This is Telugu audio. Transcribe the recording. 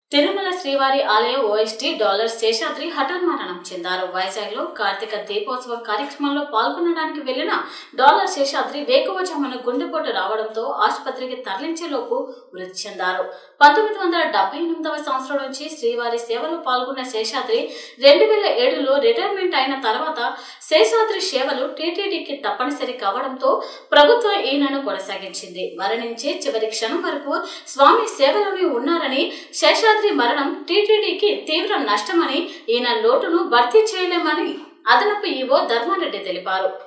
తిరుమల శ్రీవారి ఆలయ ఓఎస్టీ డాలర్ శేషాద్రి హఠాన్మరణం చెందారు వైజాగ్ లో కార్తీక దీపోత్సవం కార్యక్రమంలో పాల్గొనడానికి వెళ్లిన డాలర్ శేషాద్రి వేకువజామున గుండెపోటు రావడంతో ఆసుపత్రికి తరలించేలోపు మృతి చెందారు పంతొమ్మిది వందల డెబ్బై ఎనిమిదవ సంవత్సరం నుంచి శ్రీవారి సేవలో పాల్గొన్న శేషాద్రి రెండు వేల ఏడులో రిటైర్మెంట్ అయిన తర్వాత శేషాద్రి సేవలు టీటీడీకి తప్పనిసరి కావడంతో ప్రభుత్వం ఈయనను కొనసాగించింది మరణించే చివరి క్షణం వరకు స్వామి సేవలోనే ఉన్నారని శేషాద్రి మరణం టీటీడీకి తీవ్ర నష్టమని ఈయన లోటును భర్తీ చేయలేమని అదనపు ఈవో ధర్మారెడ్డి తెలిపారు